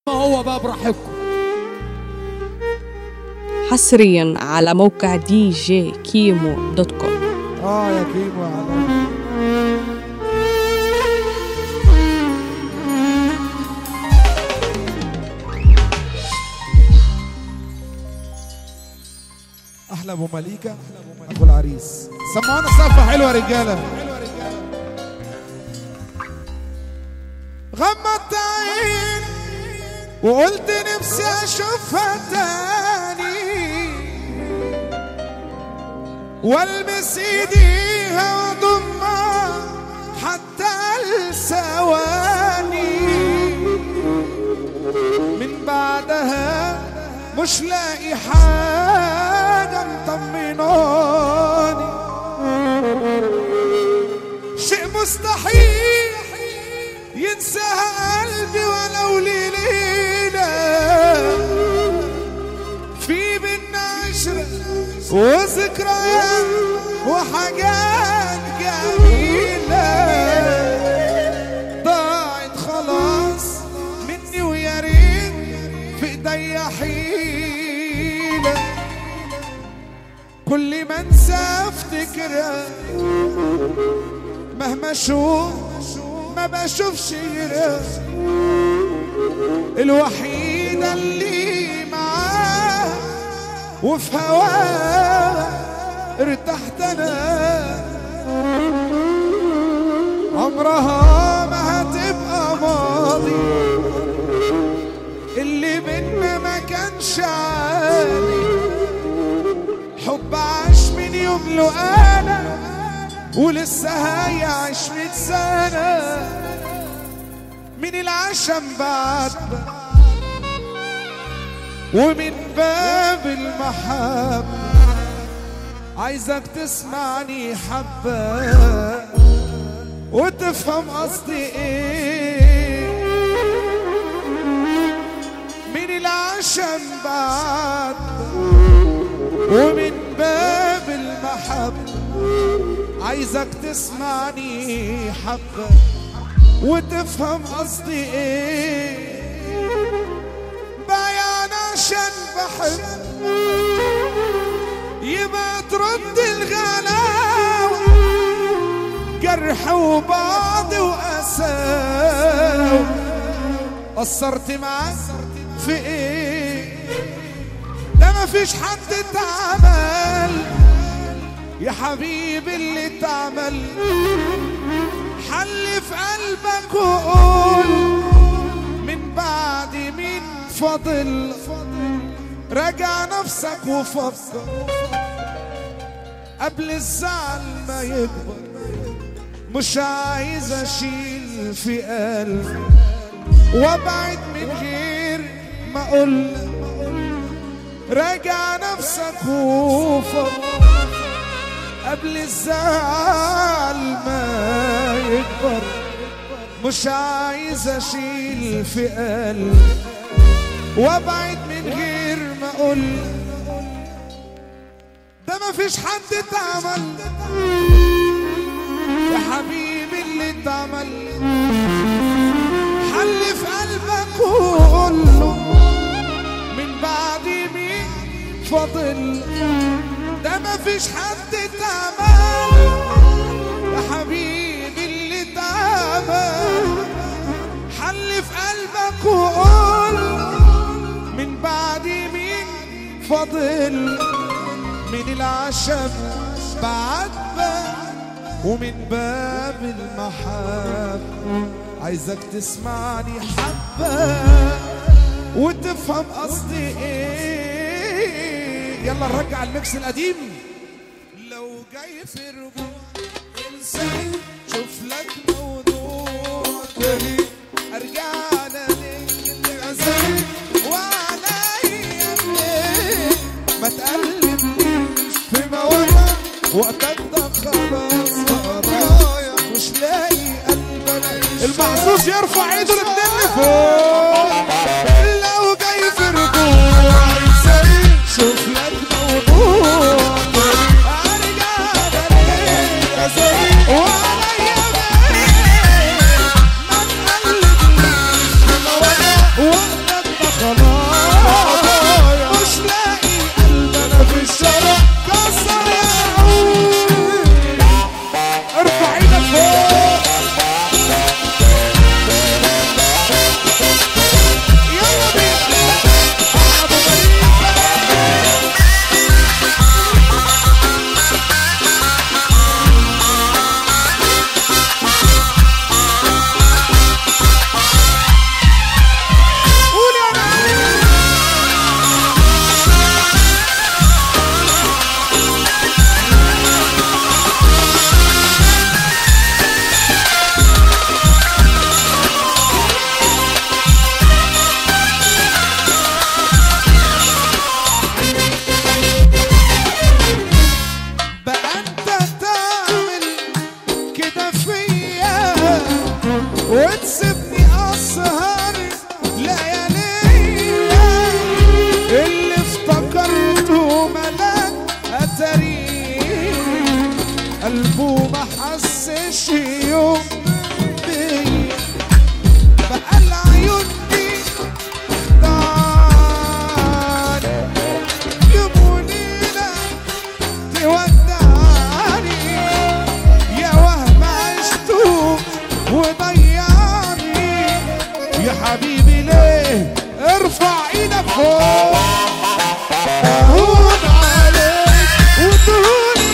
هو بقى براحتكم حصريا على موقع دي جي كيمو دوت كوم اه يا كيمو يا عالمي احلى ابو مليكه ابو العريس سمعونا سقفه حلوه يا رجاله غمضت عين وقلت نفسي اشوفها تاني والمس ايديها واضمها حتى الثواني من بعدها مش لاقي حاجة مطمناني شيء مستحيل ينساها قلبي ولو ليلة في بينا عشرة وذكريات وحاجات جميلة ضاعت خلاص مني ويا ريت في ايديا حيلة كل ما انسى افتكرها مهما اشوف ما بشوفش غيرها الوحيدة اللي معاها وفي هواها ارتحت انا عمرها ما هتبقى ماضي اللي بينا ما كانش عادي حب عاش من يوم له انا ولسه هيعيش مية سنة من العشم بعد ومن باب المحبة عايزك تسمعني حبة وتفهم قصدي ايه من العشم بعد ومن باب المحبة عايزك تسمعني حبة وتفهم قصدي ايه بيان عشان بحب يبقى ترد الغلاوة جرح وبعض وأساوي قصرت معاك في ايه ده مفيش حد اتعمل يا حبيبي اللي اتعمل حل في قلبك وقول من بعد مين فاضل راجع نفسك وفكر قبل الزعل ما يكبر مش عايز اشيل في قلبي وابعد من غير ما اقول راجع نفسك وفكر قبل الزعل ما يكبر مش عايز اشيل في قلبي وابعد من غير ما اقول ده مفيش حد اتعمل يا حبيبي اللي اتعمل حل في قلبك وقول له من بعد مين فاضل ده مفيش حد اتعمل يا حبيبي اللي اتعمل حل في قلبك وقول من بعد مين فاضل من العشم بعد ومن باب المحبة عايزك تسمعني حبة وتفهم قصدي ايه يلا نرجع الميكس القديم لو جاي في رجوع انسان شوف لك موضوع تاني ارجع انا للغزال وعليا منين ما تقلبنيش في مواجع وقتك ده خلاص ورايا مش لاقي قلبنا المحظوظ يرفع ايده الاتنين لفوق لو جاي في رجوع انسان شوف لك موضوع ارجع بلاقي وعليا بلاقي ما تقلبنيش في مواجع وقتك قلبه ما حسش يوم بيا بقى العيون دي دعاني يمونينا تودعني يا وهم عشته وضيعني يا حبيبي ليه ارفع ايدك فوق هون عليك ودوني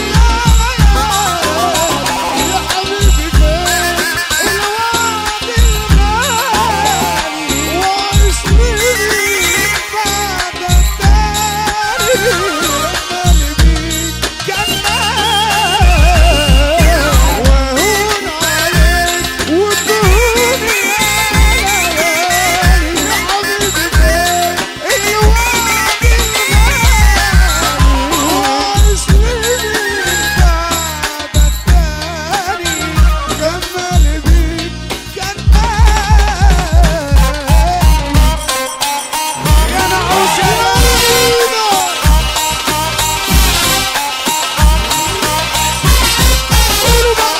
يا حبيبي فين الوعد الغالي واسمي بعد التاني قلبي جنان وهون عليك ودوني يا حبيبي فين الوعد الغالي واسمي بعد التاني جمال بيك جنان يا نعوس يا نعوس قولوا بقى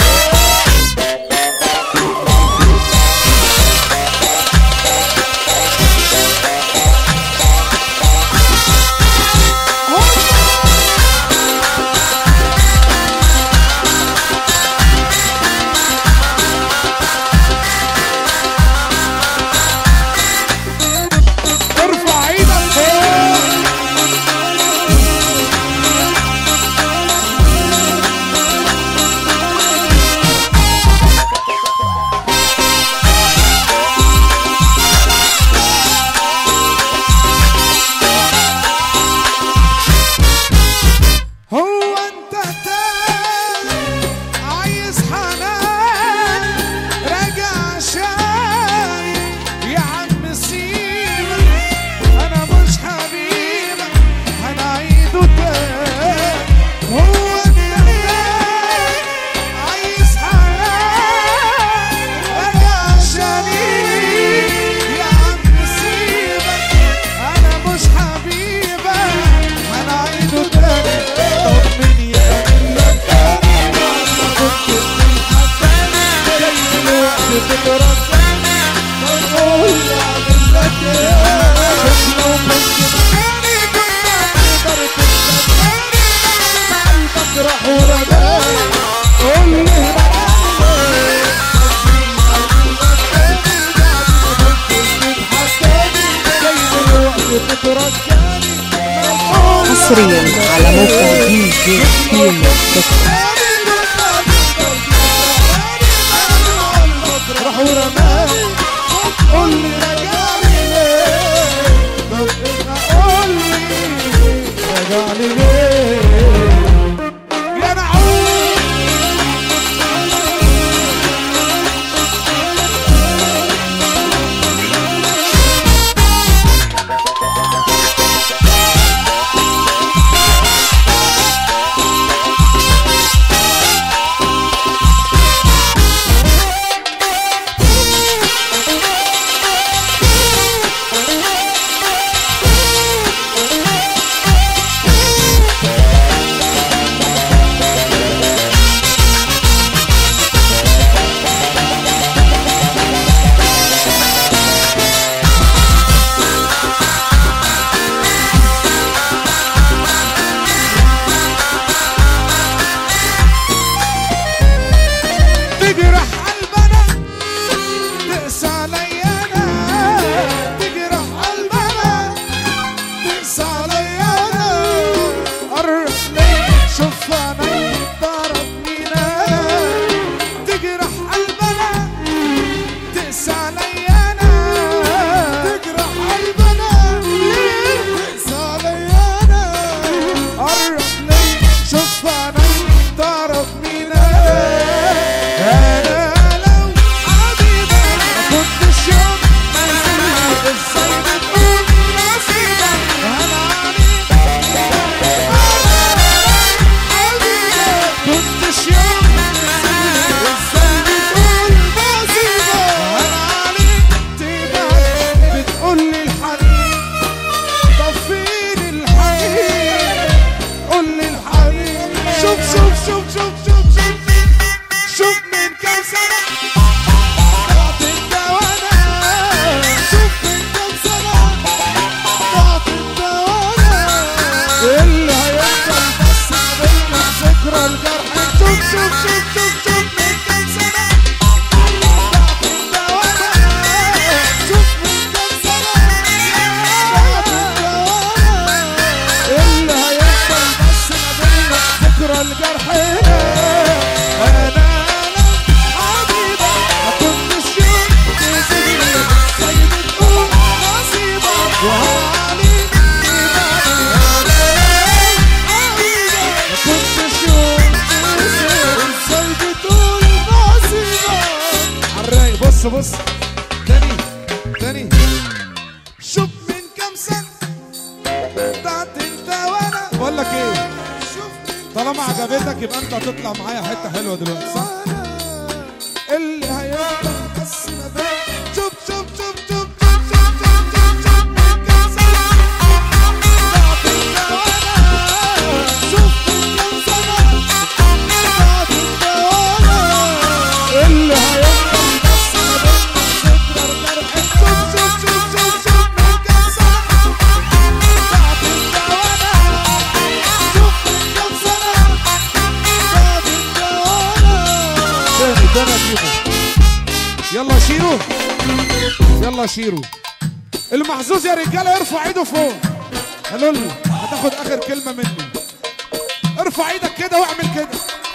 ارفع ايدك فوق هو انت تاني عايز حنان راجع شاي يا عم سيبك انا مش حبيبك هنعيده تاني هو انت تاني عايز حنان راجع شاي يا عم سيبك انا مش حبيبك هنعيده تاني طمني يا قلبك تاني ما كنت بتحبني جاي دلوقتي بترجعني بقول اعمل لك ايه بس لو كنت مكاني كنت هتقدر تصدقني قلبك راح ورجعني قول لي هنعمل ايه حصريا على موقع دي جي كيمو دوت كوم راح ورماني قول لي رجعني ليه طب انت قول لي رجعني ليه يا نعوم بص بص تاني تاني شوف من كام سنة بتاعت انت وانا بقول لك ايه طالما عجبتك يبقى انت هتطلع معايا حته حلوه دلوقتي صح؟ اللي هيفضل بس ما بين شوف شوف شوف شوف شوف شوف شوف شوف شوف من كام سنة بتاعت انت وانا شوف من كام سنة بتاعت انت وانا اللي هيفضل بس ما بين ذكرى الجرح شوف شوف شوف شوف شوف من كام سنة بتاعت انت وانا شوف من كام سنة بتاعت انت وانا تاني تاني يا شيرو يلا شيرو يلا شيرو المحظوظ يا رجاله ارفع ايده فوق قالوا لي هتاخد اخر كلمه مني ارفع ايدك كده واعمل كده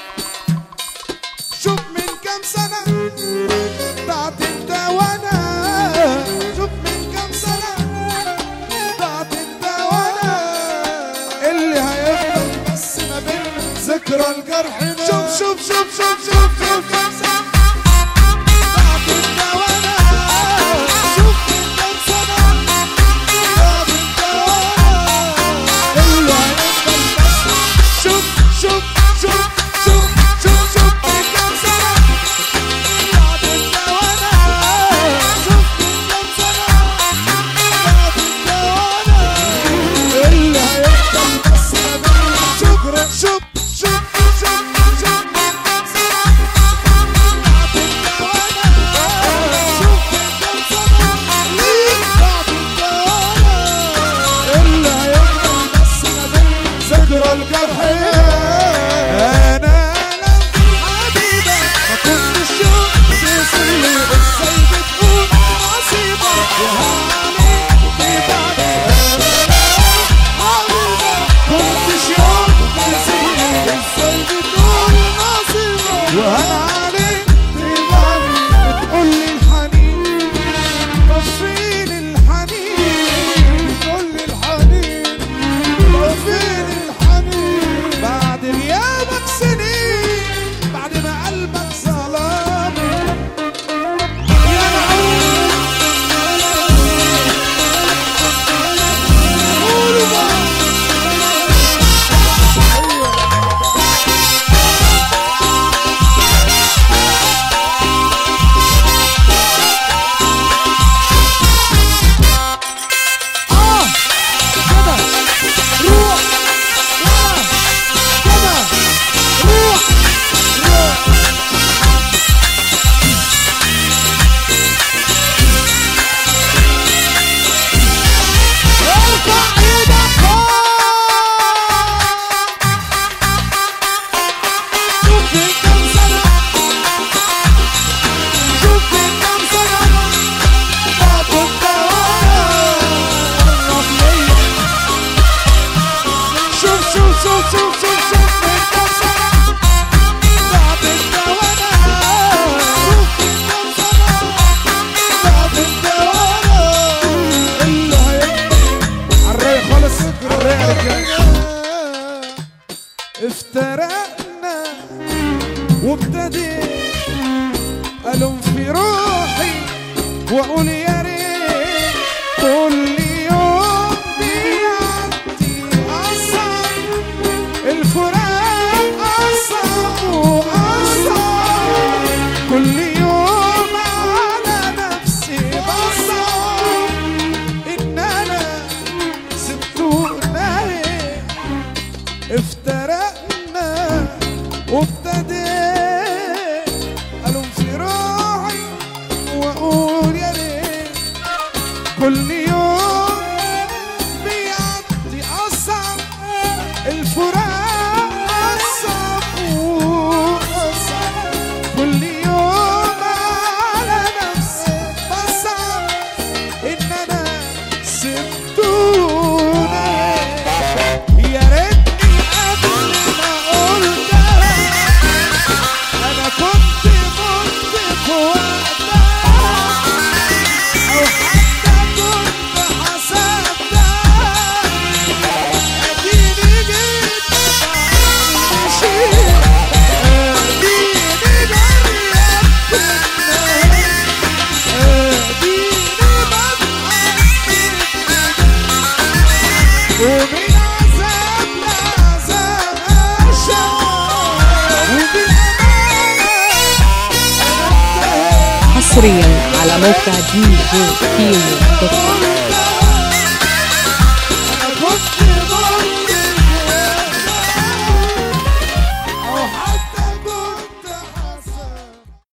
شوف من كام سنه ضاعت انت وانا شوف من كام سنه ضاعت انت وانا اللي هيفضل بس ما بين ذكرى الجرح شوف شوف شوف شوف شوف شوف كام سنه ضاعت انت وانا شوف من كام سنه ضاعت انت وانا اللي هيفضل بس شوف شوف شوف شوف شوف شوف من كام سنه ضاعت انت وانا شوف من كام سنه ضاعت انت وانا اللي هيفضل بس ما بين شكرا شوف شوف شوف شوف من كام سنه ضاعت انت وانا شوف من كام سنه ضاعت انت وانا اللي هيفضل بس ما بين ذكرى الجرح انا لو حبيبك ما كنتش شفت سري ازاي بتقول نصيبك وهعمل ايه بعد كنتش يوم تسيبني ازاي بتقول نصيبك وانا عليك تبعني بتقول لي الحنين طب فين الحنين بتقول لي الحنين طب فين الحنين بعد غيابك سنين بعد ما قلبك ظلمني يا نعوم قولوا بقى اه كده روح ورا كده روح روح ارفع ايدك فوق شوف من كام سنة شوف من كام سنة بعد الدوام ليا شوف شوف شوف شوف شوف شوف من كام سنة بعد الدوام شوف من كام سنة بعد الدوام اللي هيبقى عالرايق خالص عالرايق يا رجالة افترقنا وابتديت ألوم في روحي وأقول يا ريت كل يوم بيعدي أصعب الفراق أصعب وأصعب كل يوم على نفسي بصعب إن أنا سبته نايم افترقنا وابتديت ألوم في روحي وأقول يا ريت كل يوم بيعدي أصعب الفراق أصعب وأصعب كل يوم على نفسي بصعب إن أنا سبتونا يا ريتني قبل ما قلتها انا كنت مت في وقتها او حتى كنت حصريا على موقع دي جي كيمو دوت كوم